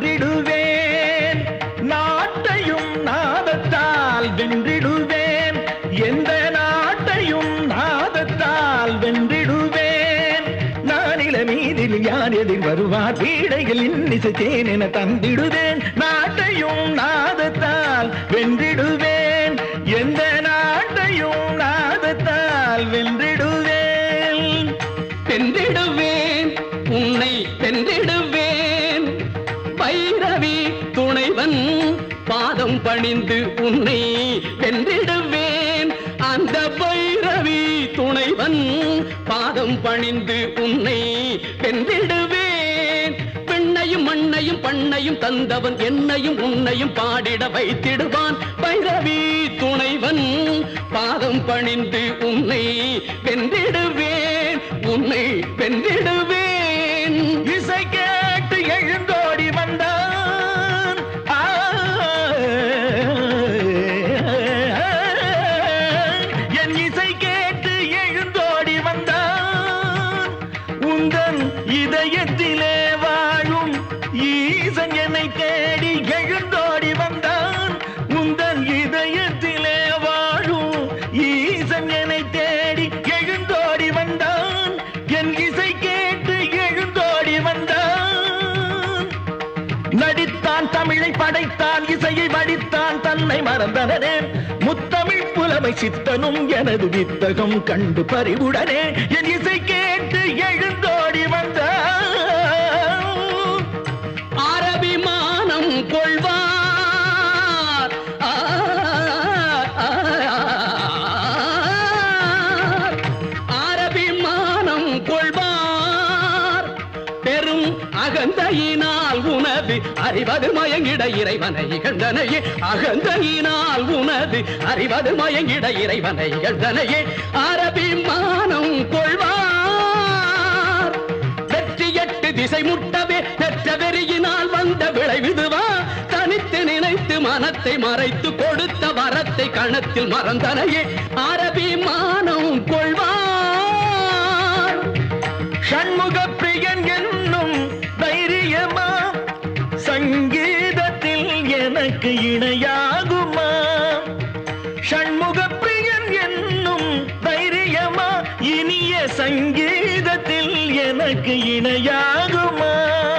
வென்றிடுவேன் நாட்டையும் நாதத்தால் வென்றிடுவேன் எந்த நாட்டையும் நாதத்தால் வென்றிடுவேன் நானில மீதில் யார் எதிர் வருவார் பீடையில் இன்னிசைத்தேன் என தந்திடுவேன் நாட்டையும் நாதத்தால் வென்றிடுவேன் எந்த நாட்டையும் நாதத்தால் வென்றிடுவேன் வென்றிடுவேன் உன்னை வென்றிடுவேன் பைரவி துணைவன் பாதம் பணிந்து உன்னை வென்றிடுவேன் அந்த பைரவி துணைவன் பாதம் பணிந்து உன்னை வென்றிடுவேன் பெண்ணையும் மண்ணையும் பண்ணையும் தந்தவன் என்னையும் உன்னையும் பாடிட வைத்திடுவான் பைரவி துணைவன் பாதம் பணிந்து உன்னை வென்றிடுவேன் உன்னை வென்றிடுவேன் இசை கேட்டு எழுந்தோடி வந்தான் ஆ, என் இசை கேட்டு எழுந்தோடி வந்தான் உந்தன் இதயத்திலே வாழும் ஈசன் என்னை தேடி எழுந்தோடி வந்தான் உந்தன் இதயத்திலே வாழும் ஈசன் என்னை தேடி எழுந்தோடி வந்தான் என் இசை கேட்டு எழுந்தோடி வந்தான் நடித்தான் தமிழை படைத்தான் இசையை வடித்தான் தன்னை மறந்தனே முத்தமிழ் புலமை சித்தனும் எனது வித்தகம் கண்டு பறிவுடனே என் இசை கேட்டு எழுந்தோடி வந்தான் அரபிமானம் கொள்வார் ஆ, ஆ, அரபிமானம் கொள்வார் பெரும் அகந்தையினால் உனது அறிவது மயங்கிட இறைவனை இகழ்ந்தனையே அகந்தையினால் உனது அறிவது மயங்கிட இறைவனை இகழ்ந்தனையே அரபிமானம் கொள்வார் வெற்றி எட்டு திசை முட்டவே பெற்ற வெறியினால் வந்த விளைவிதுவா தனித்து நினைத்து மனத்தை மறைத்து கொடுத்த வரத்தை கணத்தில் மறந்தனையே அரபிமானம் கொள்வார் ஷண்முக பிரியன் என்னும் தைரியமா சங்கீதத்தில் எனக்கு இணையாகுமா ஷண்முக பிரியன் என்னும் தைரியமா இனிய சங்கீதத்தில் எனக்கு இணையாகுமா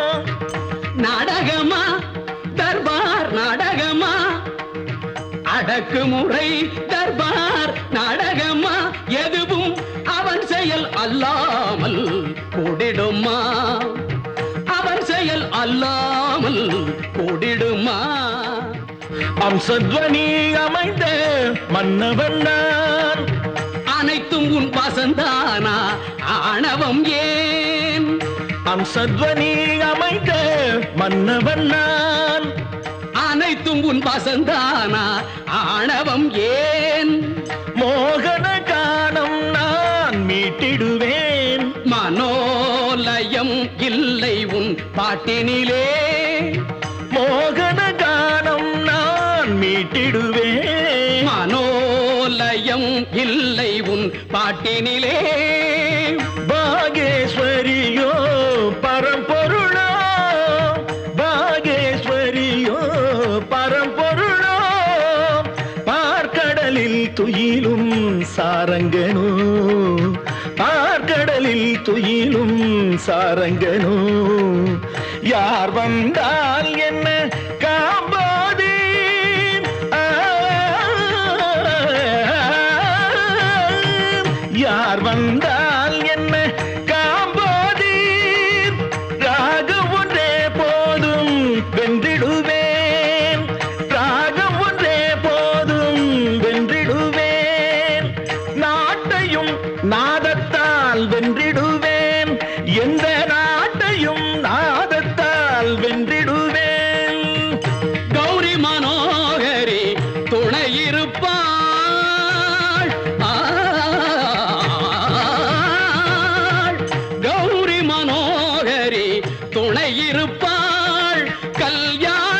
நாடகமா தர்பார் நாடகமா அடக்குமுறை தர்பார் நாடகமா எதுவும் அவன் செயல் அல்லாமல் கூடிடுமா அவன் செயல் அல்லாமல் கூடிடுமா அம்சத்வனி அமைந்த மன்னவன் நான் அனைத்தும் உன் வசந்தானா ஆணவம் ஏன் அம்சத்வனி அமைந்த மன்னவன் நான் அனைத்தும் உன் வசந்தானா ஆணவம் ஏன் மோகன காணம் நான் மீட்டிடுவேன் மனோலயம் இல்லை உன் பாட்டினிலே மோகன காணம் நான் மீட்டிடுவேன் மனோலயம் இல்லை உன் பாட்டினிலே பாகேஸ்வரியோ பரம்பொருளோ பாகேஸ்வரியோ பரம்பொருளோ பார்க்கடலில் துயிலும் சாரங்கனோ பார்க்கடலில் துயிலும் சாரங்கனோ யார் வந்தால் என்ன காம்போது யார் வந்தால் என்ன காம்போதீர் ராகம் ஒன்றே போதும் வென்றிடுவேன் ராகம் ஒன்றே போதும் வென்றிடுவேன் நாட்டையும் நாதத்தால் வென்றிடுவேன் எந்த நாட்டையும் நாதத்தால் வென்றிடுவேன் கௌரி மனோகரி துணையிருப்பாள் ஆள். கௌரி மனோகரி துணையிருப்பாள் கல்யாண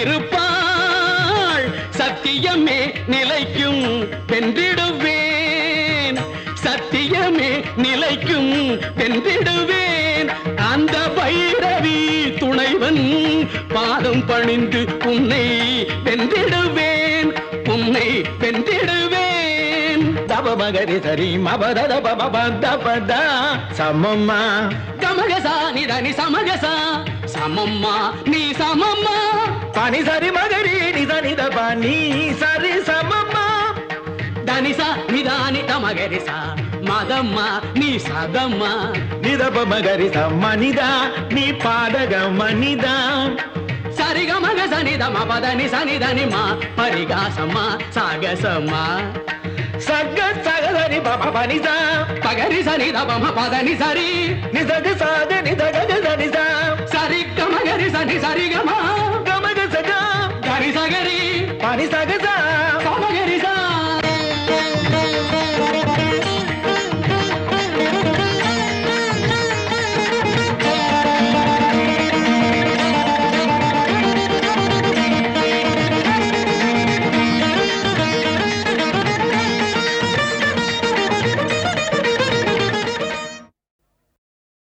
இருப்பாள் சத்தியமே நிலைக்கும் வென்றிடுவேன் சத்தியமே நிலைக்கும் வென்றிடுவேன் அந்த பைரவி துணைவன் பாதம் பணிந்து உன்னை வென்றிடுவேன் உன்னை வென்றிடுவேன் தப மகரி சரி மபத பப தபத சமம்மா கமகசா நிதனி சமகசா சமம்மா நீ சமம்மா பனி சரி மகரி நித நித பனி சரி சமம்மா தனிசா நிதானி தமகரிசா மதம்மா நீ சதம்மா நிதப மகரி சம்மனிதா நீ பாடக மனிதா சரிகமக சனிதம பதனி சனிதனி மா பரிகாசம்மா சாகசம்மா சக சகதரி பப பனிதா பகரி சனிதம பதனி சரி நிசக சாக நிசக நிசா சரி கமகரி சனி சரி